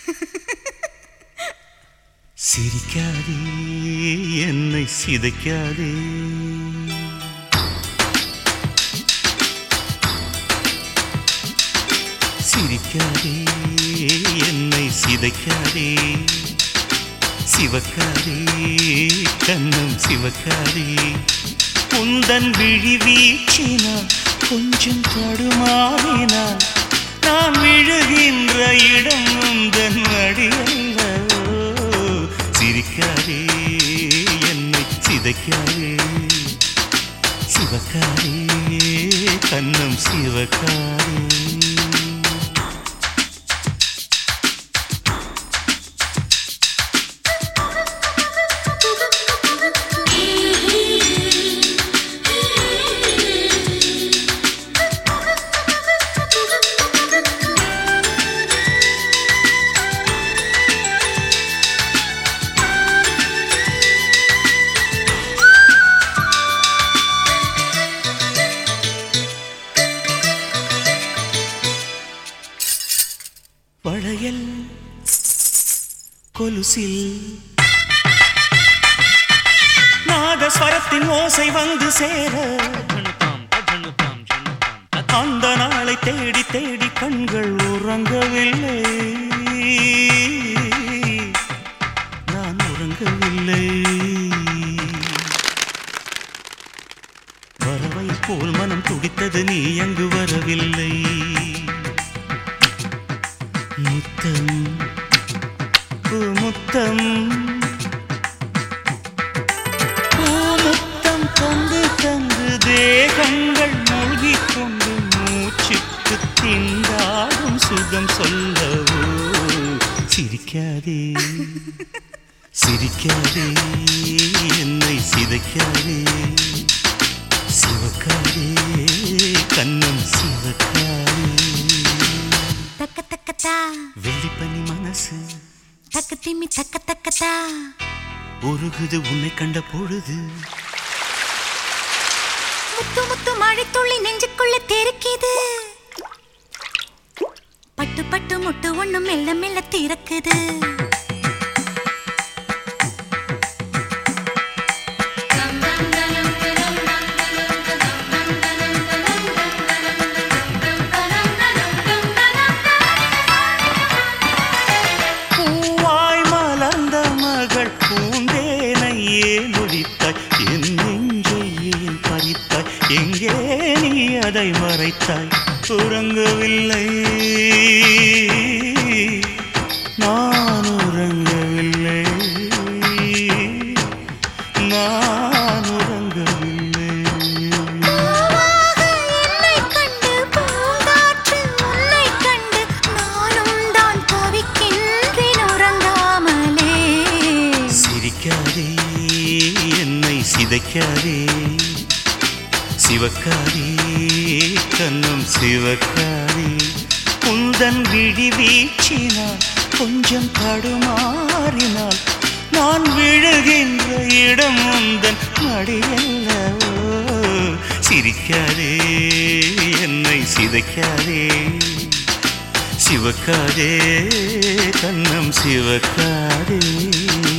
சிரிக்காதே என்னை சிதைக்காதே சிரிக்காதே என்னை சிதைக்காதே சிவக்காதே கண்ணம் சிவக்காதே உந்தன் விழி வீச்சினால் கொஞ்சம் தடுமாறினான் நான் விழுகின்ற இடம் உந்தன் மடியல்லவோ சிரிக்காதே என்னை சிதைக்காதே சிவக்காரே கண்ணம் சிவக்காரே வளையல் கொலுசில் நாதஸ்வரத்தின் ஓசை வந்து சேர அந்த நாளை தேடி தேடி கண்கள் உறங்கவில்லை நான் உறங்கவில்லை வரவை போல் மனம் துடித்தது நீ அங்கு வரவில்லை முத்தம் முத்தம் முத்தம் தந்து தந்து தேகங்கள் மூழ்கிக் கொண்டு மூச்சுக்கு திண்டாடும் சுகம் சொல்லவோ சிரிக்காதே சிரிக்காதே என்னை சிதைக்காதே சிவக்காதே கண்ணம் சிவக்காதே தக்க தக்கத்தா வெள்ளிப்பனி மனசு தக்க திம்மி தக்க தக்கத்தா உருகுது உன்னை கண்ட பொழுது முத்து முத்து மழைத்துள்ளி நெஞ்சுக்குள்ள தெருக்கிது பட்டு பட்டு முட்டு ஒண்ணு மெல்ல மெல்ல திறக்குது பூவாய் மலர்ந்த மகள் பூந்தேனை ஏன் ஒழித்தாய் என் நெஞ்சை ஏன் பறித்தாய் எங்கே நீ அதை மறைத்தாய் உறங்கவில்லை நான் உறங்கவில்லை நான் உறங்கவில்லை பூவாக என்னைக் கண்டு பூங்காற்று உன்னைக் கண்டு நானும் தான் தவிக்கின்றேன் உறங்காமலே சிரிக்காதே என்னை சிதைக்காதே சிவக்காதே கண்ணும் சிவக்காதே உந்தன் விழி வீச்சினால் கொஞ்சம் தடுமாறினால் நான் விழுகின்ற இடம் உந்தன் மடியல்லவோ சிரிக்காதே என்னை சிதைக்காதே சிவக்காதே கண்ணம் சிவக்காதே